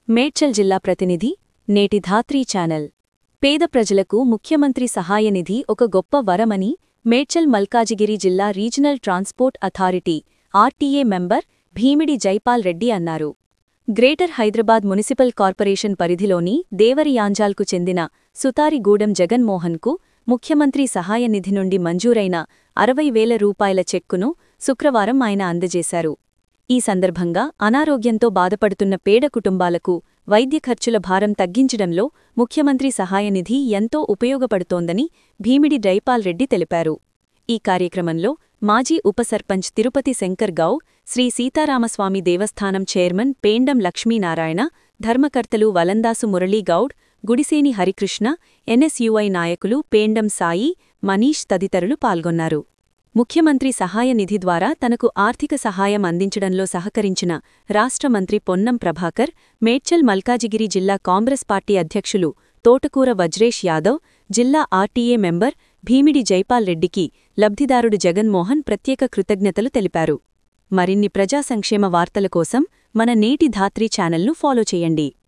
మేడ్చల్ జిల్లా ప్రతినిధి నేటి ధాత్రీ ఛానల్ పేద ప్రజలకు ముఖ్యమంత్రి సహాయనిధి ఒక గొప్ప వరమని మేడ్చల్ మల్కాజిగిరి జిల్లా regional transport authority RTA member Bhimidi Jaipal Reddy అన్నారు గ్రేటర్ హైదరాబాద్ మున్సిపల్ కార్పొరేషన్ పరిధిలోని దేవరియాంజాల్కు చెందిన సుతారిగూడెం జగన్మోహన్కు ముఖ్యమంత్రి సహాయనిధి నుండి మంజూరైన అరవై వేల రూపాయల చెక్కును శుక్రవారం ఆయన అందజేశారు ఈ సందర్భంగా అనారోగ్యంతో బాధపడుతున్న పేద కుటుంబాలకు వైద్య ఖర్చుల భారం తగ్గించడంలో ముఖ్యమంత్రి సహాయనిధి ఎంతో ఉపయోగపడుతోందని భీమిడి జైపాల్ రెడ్డి తెలిపారు ఈ కార్యక్రమంలో మాజీ ఉప సర్పంచ్ తిరుపతి శంకర్ గౌ శ్రీ సీతారామస్వామి దేవస్థానం చైర్మన్ పేండం లక్ష్మీనారాయణ ధర్మకర్తలు వలందాసు మురళీగౌడ్ గుడిసేని హరికృష్ణ ఎన్ఎస్యుఐ నాయకులు పేండం సాయి మనీష్ తదితరులు పాల్గొన్నారు ముఖ్యమంత్రి సహాయ నిధి ద్వారా తనకు ఆర్థిక సహాయం అందించడంలో సహకరించిన రాష్ట్ర మంత్రి పొన్నం ప్రభాకర్ మేడ్చల్ మల్కాజిగిరి జిల్లా కాంగ్రెస్ పార్టీ అధ్యక్షులు తోటకూర వజ్రేష్ యాదవ్ జిల్లా ఆర్టీఏ మెంబర్ భీమిడి జైపాల్ రెడ్డికి లబ్ధిదారుడు జగన్మోహన్ ప్రత్యేక కృతజ్ఞతలు తెలిపారు మరిన్ని ప్రజా సంక్షేమ వార్తల కోసం మన నేటి ధాత్రీ ఛానల్ను ఫాలో చేయండి